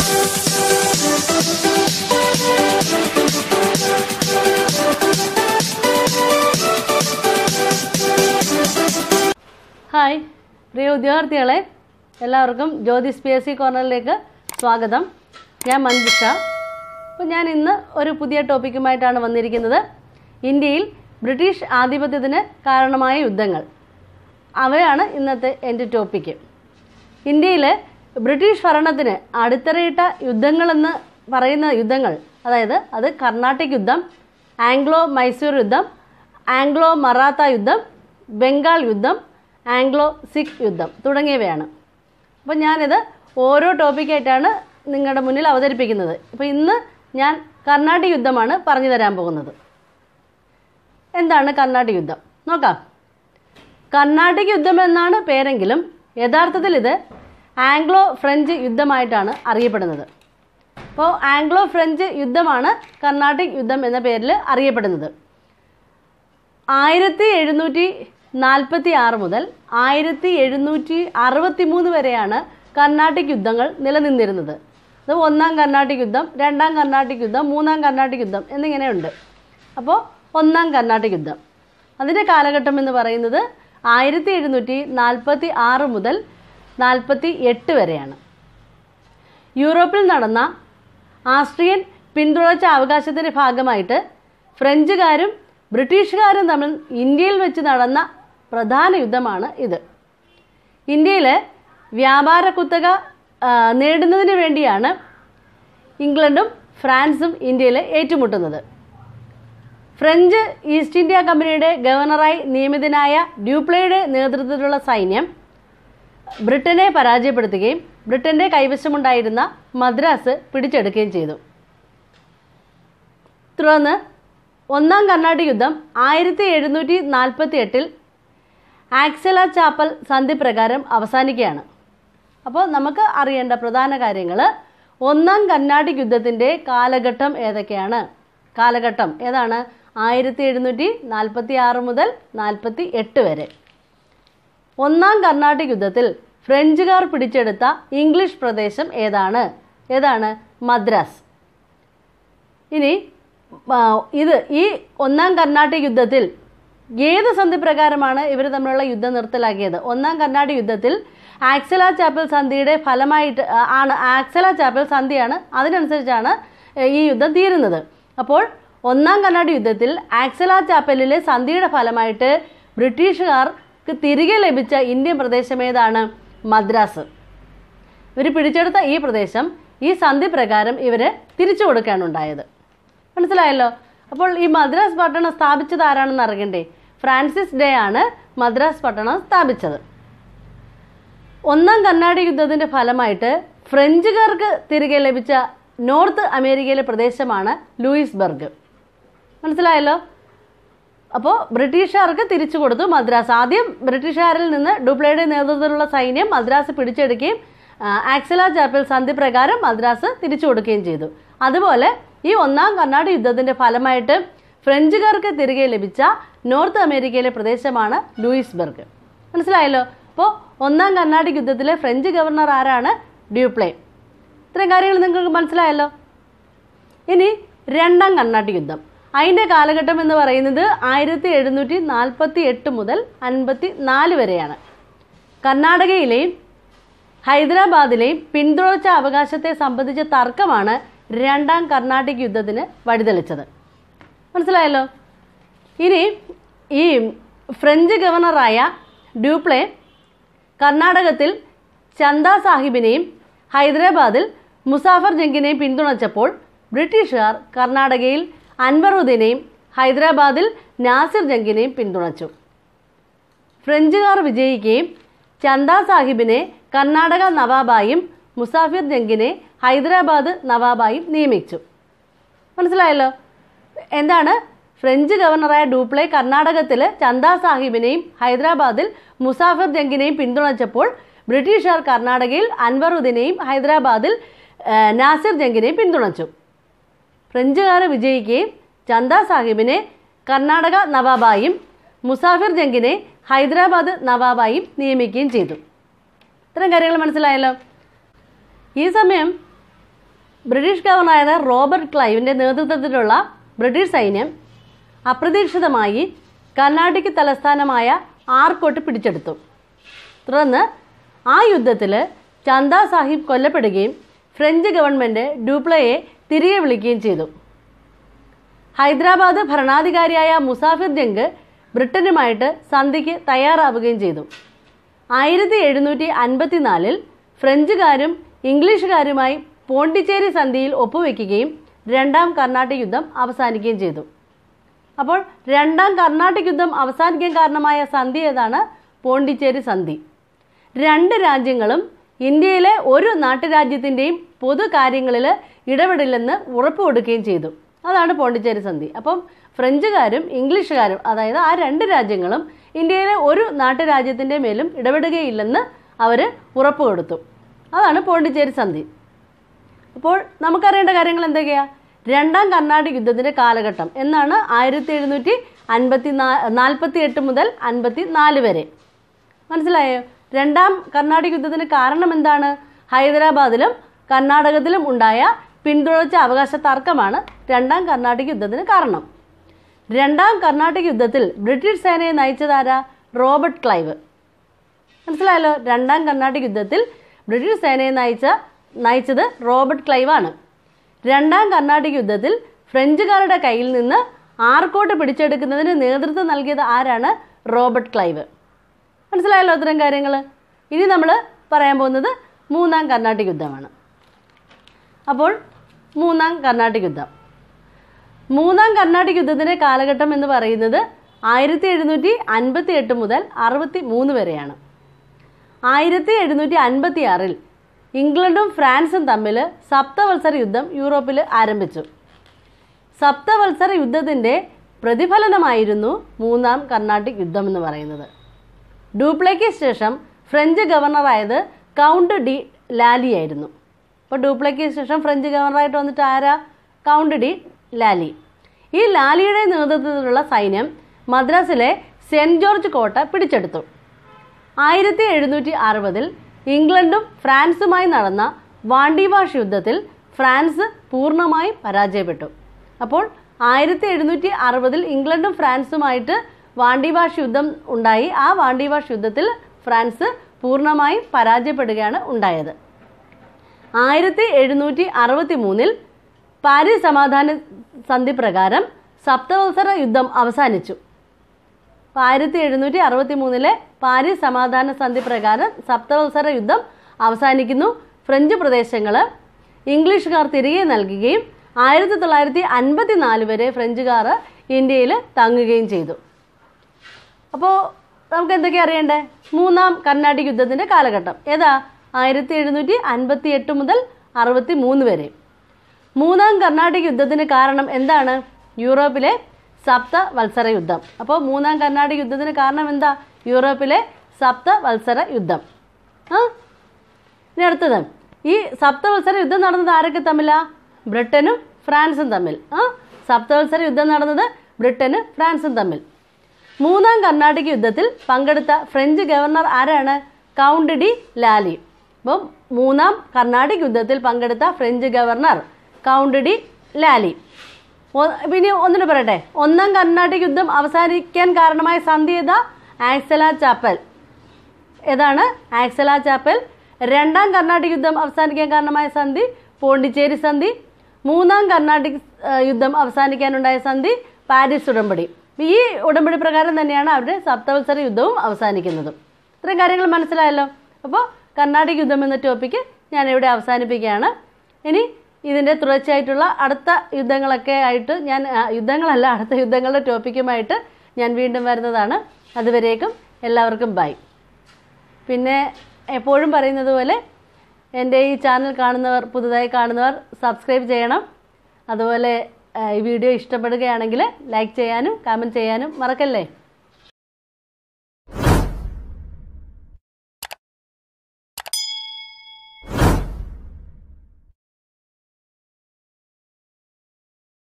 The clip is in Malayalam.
ഹായ് പ്രിയ ഉദ്യോഗാർത്ഥികളെ എല്ലാവർക്കും ജ്യോതിസ് പി എസ് സി കോർണറിലേക്ക് സ്വാഗതം ഞാൻ മഞ്ജുഷ അപ്പോൾ ഞാൻ ഇന്ന് ഒരു പുതിയ ടോപ്പിക്കുമായിട്ടാണ് വന്നിരിക്കുന്നത് ഇന്ത്യയിൽ ബ്രിട്ടീഷ് ആധിപത്യത്തിന് കാരണമായ യുദ്ധങ്ങൾ അവയാണ് ഇന്നത്തെ എൻ്റെ ടോപ്പിക്ക് ഇന്ത്യയിൽ ബ്രിട്ടീഷ് ഭരണത്തിന് അടിത്തറയിട്ട യുദ്ധങ്ങളെന്ന് പറയുന്ന യുദ്ധങ്ങൾ അതായത് അത് കർണാട്ടിക് യുദ്ധം ആംഗ്ലോ മൈസൂർ യുദ്ധം ആംഗ്ലോ മറാത്ത യുദ്ധം ബംഗാൾ യുദ്ധം ആംഗ്ലോ സിഖ് യുദ്ധം തുടങ്ങിയവയാണ് അപ്പോൾ ഞാനിത് ഓരോ ടോപ്പിക്കായിട്ടാണ് നിങ്ങളുടെ മുന്നിൽ അവതരിപ്പിക്കുന്നത് അപ്പോൾ ഇന്ന് ഞാൻ കർണാട്ടിക് യുദ്ധമാണ് പറഞ്ഞു തരാൻ പോകുന്നത് എന്താണ് കർണാട്ടിക് യുദ്ധം നോക്കാം കർണാട്ടിക് യുദ്ധം എന്നാണ് പേരെങ്കിലും യഥാർത്ഥത്തിൽ ഇത് ആംഗ്ലോ ഫ്രഞ്ച് യുദ്ധമായിട്ടാണ് അറിയപ്പെടുന്നത് അപ്പോൾ ആംഗ്ലോ ഫ്രഞ്ച് യുദ്ധമാണ് കർണാട്ടിക് യുദ്ധം എന്ന പേരിൽ അറിയപ്പെടുന്നത് ആയിരത്തി എഴുന്നൂറ്റി നാൽപ്പത്തി ആറ് മുതൽ ആയിരത്തി എഴുന്നൂറ്റി അറുപത്തി മൂന്ന് വരെയാണ് കർണാട്ടിക് യുദ്ധങ്ങൾ നിലനിന്നിരുന്നത് അത് ഒന്നാം കർണാട്ടിക് യുദ്ധം രണ്ടാം കർണാട്ടിക് യുദ്ധം മൂന്നാം കർണാട്ടിക് യുദ്ധം എന്നിങ്ങനെയുണ്ട് അപ്പോൾ ഒന്നാം കർണാട്ടിക് യുദ്ധം അതിൻ്റെ കാലഘട്ടം എന്ന് പറയുന്നത് ആയിരത്തി എഴുന്നൂറ്റി നാൽപ്പത്തി ആറ് മുതൽ നാൽപ്പത്തി എട്ട് വരെയാണ് യൂറോപ്പിൽ നടന്ന ആസ്ട്രിയൻ പിന്തുണച്ച അവകാശത്തിൻ്റെ ഭാഗമായിട്ട് ഫ്രഞ്ചുകാരും ബ്രിട്ടീഷുകാരും തമ്മിൽ ഇന്ത്യയിൽ വെച്ച് നടന്ന പ്രധാന യുദ്ധമാണ് ഇത് ഇന്ത്യയിൽ വ്യാപാര കുത്തക ആ, നേടുന്നതിന് വേണ്ടിയാണ് ഇംഗ്ലണ്ടും ഫ്രാൻസും ഇന്ത്യയിൽ ഏറ്റുമുട്ടുന്നത് ഫ്രഞ്ച് ഈസ്റ്റ് ഇന്ത്യ കമ്പനിയുടെ ഗവർണറായി നിയമിതനായ ഡ്യൂപ്ലയുടെ നേതൃത്വത്തിലുള്ള സൈന്യം ബ്രിട്ടനെ പരാജയപ്പെടുത്തുകയും ബ്രിട്ടന്റെ കൈവശമുണ്ടായിരുന്ന മദ്രാസ് പിടിച്ചെടുക്കുകയും ചെയ്തു തുടർന്ന് ഒന്നാം കർണാട്ടിക് യുദ്ധം ആയിരത്തി എഴുന്നൂറ്റി നാൽപ്പത്തി എട്ടിൽ ആക്സല ചാപ്പൽ സന്ധി പ്രകാരം അവസാനിക്കുകയാണ് അപ്പോൾ നമുക്ക് അറിയേണ്ട പ്രധാന കാര്യങ്ങൾ ഒന്നാം കർണാട്ടിക് യുദ്ധത്തിൻ്റെ കാലഘട്ടം ഏതൊക്കെയാണ് കാലഘട്ടം ഏതാണ് ആയിരത്തി എഴുന്നൂറ്റി നാൽപ്പത്തി ആറ് മുതൽ നാൽപ്പത്തി എട്ട് വരെ ഒന്നാം കർണാട്ടിക് യുദ്ധത്തിൽ ഫ്രഞ്ചുകാർ പിടിച്ചെടുത്ത ഇംഗ്ലീഷ് പ്രദേശം ഏതാണ് ഏതാണ് മദ്രാസ് ഇനി ആ, ഇത് ഈ ഒന്നാം കർണാട്ടിക് യുദ്ധത്തിൽ ഏത് സന്ധി പ്രകാരമാണ് ഇവർ തമ്മിലുള്ള യുദ്ധം നിർത്തലാക്കിയത് ഒന്നാം കർണാട്ടിക് യുദ്ധത്തിൽ ആക്സല ചാപ്പൽ സന്ധിയുടെ ഫലമായിട്ട് ആ, ആണ് ആക്സല ചാപ്പൽ സന്ധിയാണ് അതിനനുസരിച്ചാണ് ഏ, ഈ യുദ്ധം തീരുന്നത് അപ്പോൾ ഒന്നാം കർണാട്ടിക് യുദ്ധത്തിൽ ആക്സല ചാപ്പലിലെ സന്ധിയുടെ ഫലമായിട്ട് ബ്രിട്ടീഷുകാർക്ക് തിരികെ ലഭിച്ച ഇന്ത്യൻ പ്രദേശം ഏതാണ് മദ്രാസ് ഇവർ പിടിച്ചെടുത്ത ഈ പ്രദേശം ഈ സന്ധി പ്രകാരം ഇവർ തിരിച്ചു കൊടുക്കുകയാണ് ഉണ്ടായത് മനസ്സിലായല്ലോ അപ്പോൾ ഈ മദ്രാസ് പട്ടണം സ്ഥാപിച്ചത് ആരാണെന്ന് അറിയണ്ടേ ഫ്രാൻസിസ് ഡേ ആണ് മദ്രാസ് പട്ടണം സ്ഥാപിച്ചത് ഒന്നാം കർണാടിക് യുദ്ധത്തിന്റെ ഫലമായിട്ട് ഫ്രഞ്ചുകാർക്ക് തിരികെ ലഭിച്ച നോർത്ത് അമേരിക്കയിലെ പ്രദേശമാണ് ലൂയിസ്ബർഗ് മനസ്സിലായല്ലോ അപ്പോൾ ബ്രിട്ടീഷുകാർക്ക് തിരിച്ചു കൊടുത്തു മദ്രാസ് ആദ്യം ബ്രിട്ടീഷുകാരിൽ നിന്ന് ഡുപ്ലയുടെ നേതൃത്വത്തിലുള്ള സൈന്യം മദ്രാസ് പിടിച്ചെടുക്കുകയും ആ, ആക്സല ചാപ്പൽ സന്ധി പ്രകാരം മദ്രാസ് തിരിച്ചു കൊടുക്കുകയും ചെയ്തു അതുപോലെ ഈ ഒന്നാം കർണാടക യുദ്ധത്തിന്റെ ഫലമായിട്ട് ഫ്രഞ്ചുകാർക്ക് തിരികെ ലഭിച്ച നോർത്ത് അമേരിക്കയിലെ പ്രദേശമാണ് ലൂയിസ്ബർഗ് മനസ്സിലായല്ലോ അപ്പോൾ ഒന്നാം കർണാടക യുദ്ധത്തിലെ ഫ്രഞ്ച് ഗവർണർ ആരാണ് ഡ്യൂപ്ലേ ഇത്രയും കാര്യങ്ങൾ നിങ്ങൾക്ക് മനസ്സിലായല്ലോ ഇനി രണ്ടാം കർണാട്ടിക് യുദ്ധം അതിൻ്റെ കാലഘട്ടം എന്ന് പറയുന്നത് ആയിരത്തി എഴുന്നൂറ്റി നാൽപ്പത്തി എട്ട് മുതൽ അൻപത്തി നാല് വരെയാണ് കർണാടകയിലെയും ഹൈദരാബാദിലെയും പിന്തുടർച്ച അവകാശത്തെ സംബന്ധിച്ച തർക്കമാണ് രണ്ടാം കർണാട്ടിക് യുദ്ധത്തിന് വഴിതെളിച്ചത് മനസ്സിലായല്ലോ ഇനി ഈ ഫ്രഞ്ച് ഗവർണറായ ഡ്യൂപ്ലേ കർണാടകത്തിൽ ചന്ദ സാഹിബിനെയും ഹൈദരാബാദിൽ മുസാഫർ ജംഗിനെയും പിന്തുണച്ചപ്പോൾ ബ്രിട്ടീഷുകാർ കർണാടകയിൽ അൻവറുദ്ദീനെയും ഹൈദരാബാദിൽ നാസിർ ജംഗിനെയും പിന്തുണച്ചു ഫ്രഞ്ചുകാർ വിജയിക്കുകയും ചന്ദ സാഹിബിനെ കർണാടക നവാബായും മുസാഫിർ ജംഗിനെ ഹൈദരാബാദ് നവാബായും നിയമിച്ചു മനസ്സിലായല്ലോ എന്താണ് ഫ്രഞ്ച് ഗവർണറായ ഡൂപ്ലെ കർണാടകത്തിൽ ചന്ദ സാഹിബിനെയും ഹൈദരാബാദിൽ മുസാഫിർ ജംഗിനെയും പിന്തുണച്ചപ്പോൾ ബ്രിട്ടീഷുകാർ കർണാടകയിൽ അൻവറുദ്ദീനെയും ഹൈദരാബാദിൽ ആ, നാസിർ ജംഗിനെയും പിന്തുണച്ചു ഫ്രഞ്ചുകാർ വിജയിക്കുകയും ചന്ദ സാഹിബിനെ കർണാടക നവാബായും മുസാഫിർ ജംഗിനെ ഹൈദരാബാദ് നവാബായും നിയമിക്കുകയും ചെയ്തു ഇത്തരം കാര്യങ്ങൾ മനസ്സിലായല്ലോ ഈ സമയം ബ്രിട്ടീഷ് ഗവർണറായ റോബർട്ട് ക്ലൈവിൻ്റെ നേതൃത്വത്തിലുള്ള ബ്രിട്ടീഷ് സൈന്യം അപ്രതീക്ഷിതമായി കർണാടക തലസ്ഥാനമായ ആർക്കോട്ട് പിടിച്ചെടുത്തു തുടർന്ന് ആ യുദ്ധത്തിൽ ചന്ദ സാഹിബ് കൊല്ലപ്പെടുകയും ഫ്രഞ്ച് ഗവൺമെൻറ് ഡ്യൂപ്ലയെ തിരികെ വിളിക്കുകയും ചെയ്തു ഹൈദരാബാദ് ഭരണാധികാരിയായ മുസാഫിർ ജംഗ് ബ്രിട്ടനുമായിട്ട് സന്ധിക്ക് തയ്യാറാവുകയും ചെയ്തു ആയിരത്തി എഴുന്നൂറ്റി അൻപത്തിനാലിൽ ഫ്രഞ്ചുകാരും ഇംഗ്ലീഷുകാരുമായി പോണ്ടിച്ചേരി സന്ധിയിൽ ഒപ്പുവെക്കുകയും രണ്ടാം കർണാട്ടിക് യുദ്ധം അവസാനിക്കുകയും ചെയ്തു അപ്പോൾ രണ്ടാം കർണാട്ടിക് യുദ്ധം അവസാനിക്കാൻ കാരണമായ സന്ധി ഏതാണ് പോണ്ടിച്ചേരി സന്ധി രണ്ട് രാജ്യങ്ങളും ഇന്ത്യയിലെ ഒരു നാട്ടുരാജ്യത്തിൻ്റെയും പൊതു കാര്യങ്ങളിൽ ഇടപെടില്ലെന്ന് ഉറപ്പ് കൊടുക്കുകയും ചെയ്തു അതാണ് പോണ്ടിച്ചേരി സന്ധി അപ്പം ഫ്രഞ്ചുകാരും ഇംഗ്ലീഷുകാരും അതായത് ആ രണ്ട് രാജ്യങ്ങളും ഇന്ത്യയിലെ ഒരു നാട്ടുരാജ്യത്തിൻ്റെ മേലും ഇടപെടുകയില്ലെന്ന് അവർ ഉറപ്പ് കൊടുത്തു അതാണ് പോണ്ടിച്ചേരി സന്ധി അപ്പോൾ നമുക്കറിയേണ്ട കാര്യങ്ങൾ എന്തൊക്കെയാ രണ്ടാം കർണാടക യുദ്ധത്തിന്റെ കാലഘട്ടം എന്നാണ് ആയിരത്തി എഴുന്നൂറ്റി അൻപത്തി നാ നാൽപ്പത്തി എട്ട് മുതൽ അൻപത്തി നാല് വരെ മനസ്സിലായോ രണ്ടാം കർണാടക യുദ്ധത്തിന് കാരണം എന്താണ് ഹൈദരാബാദിലും കർണാടകത്തിലും ഉണ്ടായ പിന്തുടർച്ച അവകാശ തർക്കമാണ് രണ്ടാം കർണാടക യുദ്ധത്തിന് കാരണം രണ്ടാം കർണാടക യുദ്ധത്തിൽ ബ്രിട്ടീഷ് സേനയെ നയിച്ചതാരാ റോബർട്ട് ക്ലൈവ് മനസ്സിലായല്ലോ രണ്ടാം കർണാടക യുദ്ധത്തിൽ ബ്രിട്ടീഷ് സേനയെ നയിച്ച നയിച്ചത് റോബർട്ട് ക്ലൈവ് ആണ് രണ്ടാം കർണാടക യുദ്ധത്തിൽ ഫ്രഞ്ചുകാരുടെ കയ്യിൽ നിന്ന് ആർക്കോട്ട് പിടിച്ചെടുക്കുന്നതിന് നേതൃത്വം നൽകിയത് ആരാണ് റോബർട്ട് ക്ലൈവ് മനസ്സിലായല്ലോ അത്തരം കാര്യങ്ങൾ ഇനി നമ്മൾ പറയാൻ പോകുന്നത് മൂന്നാം കർണാടക യുദ്ധമാണ് അപ്പോൾ മൂന്നാം കർണാടക യുദ്ധം മൂന്നാം കർണാടക യുദ്ധത്തിൻ്റെ കാലഘട്ടം എന്ന് പറയുന്നത് ആയിരത്തി എഴുന്നൂറ്റി അൻപത്തി എട്ട് മുതൽ അറുപത്തി മൂന്ന് വരെയാണ് ആയിരത്തി എഴുന്നൂറ്റി അൻപത്തി ആറിൽ ഇംഗ്ലണ്ടും ഫ്രാൻസും തമ്മിൽ സപ്തവത്സര യുദ്ധം യൂറോപ്പിൽ ആരംഭിച്ചു സപ്തവത്സര യുദ്ധത്തിൻ്റെ പ്രതിഫലനമായിരുന്നു മൂന്നാം കർണാട്ടിക് യുദ്ധം എന്ന് പറയുന്നത് ഡൂപ്ലയ്ക്ക് ശേഷം ഫ്രഞ്ച് ഗവർണറായത് കൗണ്ട് ഡി ലാലി ആയിരുന്നു അപ്പോൾ ഡൂപ്ലയ്ക്ക് ശേഷം ഫ്രഞ്ച് ഗവർണറായിട്ട് വന്നിട്ട് ആരാ കൗണ്ട് ഡി ലാലി ഈ ലാലിയുടെ നേതൃത്വത്തിലുള്ള സൈന്യം മദ്രാസിലെ സെൻറ് ജോർജ് കോട്ട പിടിച്ചെടുത്തു ആയിരത്തി എഴുന്നൂറ്റി അറുപതിൽ ഇംഗ്ലണ്ടും ഫ്രാൻസുമായി നടന്ന വാണ്ടിവാഷ് യുദ്ധത്തിൽ ഫ്രാൻസ് പൂർണ്ണമായി പരാജയപ്പെട്ടു അപ്പോൾ ആയിരത്തി എഴുന്നൂറ്റി അറുപതിൽ ഇംഗ്ലണ്ടും ഫ്രാൻസുമായിട്ട് വാണ്ടിവാഷ് യുദ്ധം ഉണ്ടായി ആ വാണ്ടിവാഷ് യുദ്ധത്തിൽ ഫ്രാൻസ് പൂർണ്ണമായും പരാജയപ്പെടുകയാണ് ഉണ്ടായത് ആയിരത്തി എഴുന്നൂറ്റി അറുപത്തി മൂന്നിൽ പാരീസ് സമാധാന സന്ധി പ്രകാരം സപ്തവത്സര യുദ്ധം അവസാനിച്ചു ആയിരത്തി എഴുന്നൂറ്റി അറുപത്തി മൂന്നിലെ പാരീസ് സമാധാന സന്ധി പ്രകാരം സപ്തവത്സര യുദ്ധം അവസാനിക്കുന്നു ഫ്രഞ്ച് പ്രദേശങ്ങൾ ഇംഗ്ലീഷുകാർ തിരികെ നൽകുകയും ആയിരത്തി തൊള്ളായിരത്തി അൻപത്തി നാല് വരെ ഫ്രഞ്ചുകാർ ഇന്ത്യയിൽ തങ്ങുകയും ചെയ്തു അപ്പോൾ നമുക്ക് എന്തൊക്കെ അറിയണ്ടേ മൂന്നാം കർണാടിക് യുദ്ധത്തിൻ്റെ കാലഘട്ടം ഏതാ ആയിരത്തി എഴുന്നൂറ്റി അൻപത്തി എട്ട് മുതൽ അറുപത്തി മൂന്ന് വരെ മൂന്നാം കർണാടക യുദ്ധത്തിന് കാരണം എന്താണ് യൂറോപ്പിലെ സപ്ത വത്സര യുദ്ധം അപ്പോൾ മൂന്നാം കർണാടക യുദ്ധത്തിന് കാരണം എന്താ യൂറോപ്പിലെ സപ്ത വത്സര യുദ്ധം ആ ഇനി അടുത്തത് ഈ സപ്തവത്സര യുദ്ധം നടന്നത് ആരൊക്കെ തമ്മിലാ ബ്രിട്ടനും ഫ്രാൻസും തമ്മിൽ ആ സപ്തവത്സര യുദ്ധം നടന്നത് ബ്രിട്ടനും ഫ്രാൻസും തമ്മിൽ മൂന്നാം കർണാടക യുദ്ധത്തിൽ പങ്കെടുത്ത ഫ്രഞ്ച് ഗവർണർ ആരാണ് കൗണ്ട് ഡി ലാലി അപ്പം മൂന്നാം കർണാടക യുദ്ധത്തിൽ പങ്കെടുത്ത French governor Count de Lally ഒ- പിന്നെ ഒന്നിട്ട് പറയട്ടെ ഒന്നാം കർണാടക യുദ്ധം അവസാനിക്കാൻ കാരണമായ സന്ധി ഏതാ ആക്സല ചാപ്പൽ ഏതാണ് ആക്സല ചാപ്പൽ രണ്ടാം കർണാടക യുദ്ധം അവസാനിക്കാൻ കാരണമായ സന്ധി പോണ്ടിച്ചേരി സന്ധി മൂന്നാം കർണാടക ആ, യുദ്ധം അവസാനിക്കാനുണ്ടായ സന്ധി പാരീസ് ഉടമ്പടി ഈ ഉടമ്പടി പ്രകാരം തന്നെയാണ് അവരുടെ സപ്തവത്സര യുദ്ധവും അവസാനിക്കുന്നതും ഇത്രയും കാര്യങ്ങൾ മനസ്സിലായല്ലോ അപ്പോൾ കർണാടക യുദ്ധം എന്ന ടോപ്പിക്ക് ഞാൻ ഇവിടെ അവസാനിപ്പിക്കുകയാണ് ഇനി ഇതിൻ്റെ തുടർച്ചയായിട്ടുള്ള അടുത്ത യുദ്ധങ്ങളൊക്കെ ആയിട്ട് ഞാൻ ആ, യുദ്ധങ്ങളല്ല അടുത്ത യുദ്ധങ്ങളുടെ ടോപ്പിക്കുമായിട്ട് ഞാൻ വീണ്ടും വരുന്നതാണ് അതുവരേക്കും എല്ലാവർക്കും ബൈ പിന്നെ എപ്പോഴും പറയുന്നത് പോലെ എൻ്റെ ഈ ചാനൽ കാണുന്നവർ പുതുതായി കാണുന്നവർ സബ്സ്ക്രൈബ് ചെയ്യണം അതുപോലെ ആ, ഈ വീഡിയോ ഇഷ്ടപ്പെടുകയാണെങ്കിൽ ലൈക്ക് ചെയ്യാനും കമൻറ്റ് ചെയ്യാനും മറക്കല്ലേ